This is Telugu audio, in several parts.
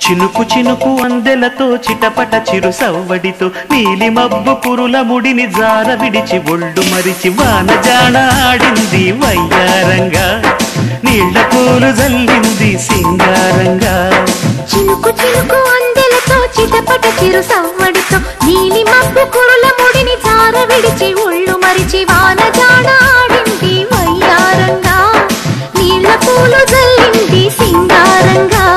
చినుకు చినుకు అందెలతో చిటపట చిరు సవ్వడితో నీలి మబ్బు కురుల ముడిని జార విడిచి ఒళ్ళు మరిచి వానజాడ ఆడింది వయ్యారంగా నీళ్ల పూలు జల్లింది సింగారంగా చినుకు చినుకు అందెలతో చిటపట చిరు సవ్వడితో నీలి మబ్బు కురుల ముడిని జార విడిచి ఒళ్ళు మరిచి వాన జాడ ఆడింది వయ్యారంగా నీళ్ల పూలు జల్లింది సింగారంగా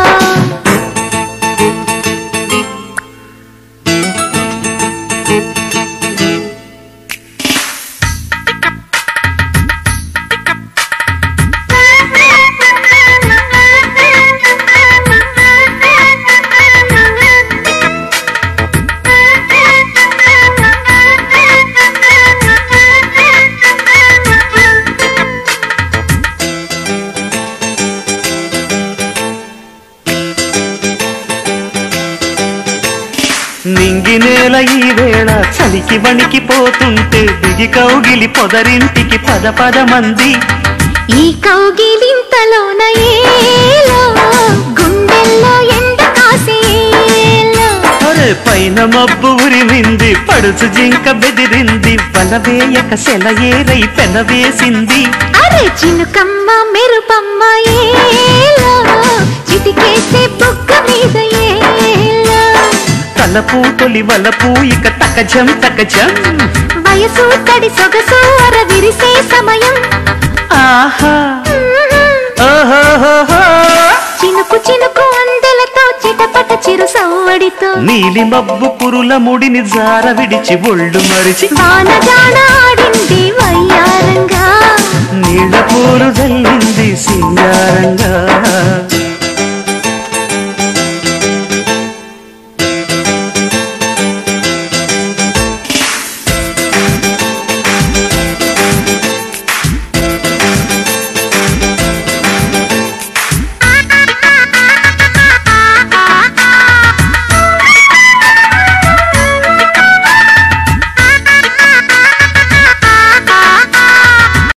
నింగి నేల ఈ వేళ చలికి వణికిపోతుంటే దిగి కౌగిలి పొదరింటికి పద పద మంది ఈ కౌగిలింతలోన ఏలో గుండెల్లో ఎండ కాసేలో అరే పైన మబ్బు ఉరిమింది పడుచు జింక బెదిరింది బలవేయక సెలయేరై పెనవేసింది అరే చినుకమ్మ మెరుపమ్మ ఏలో చిటికేసే బుగ్గ మీద ఏలో తలపూ తొలి వలపూ ఇక తకజం తకజం వయసు తడి సొగసు అర విరిసే సమయం ఆహా ఓహోహోహో. చినుకు చినుకు అందెలతో చిటపట చిరు సవ్వడితో నీలి మబ్బు కురుల ముడిని జార విడిచి ఒళ్ళు మరిచి వాన జాడ ఆడింది వయ్యారంగా నీళ్ల పూలు జల్లింది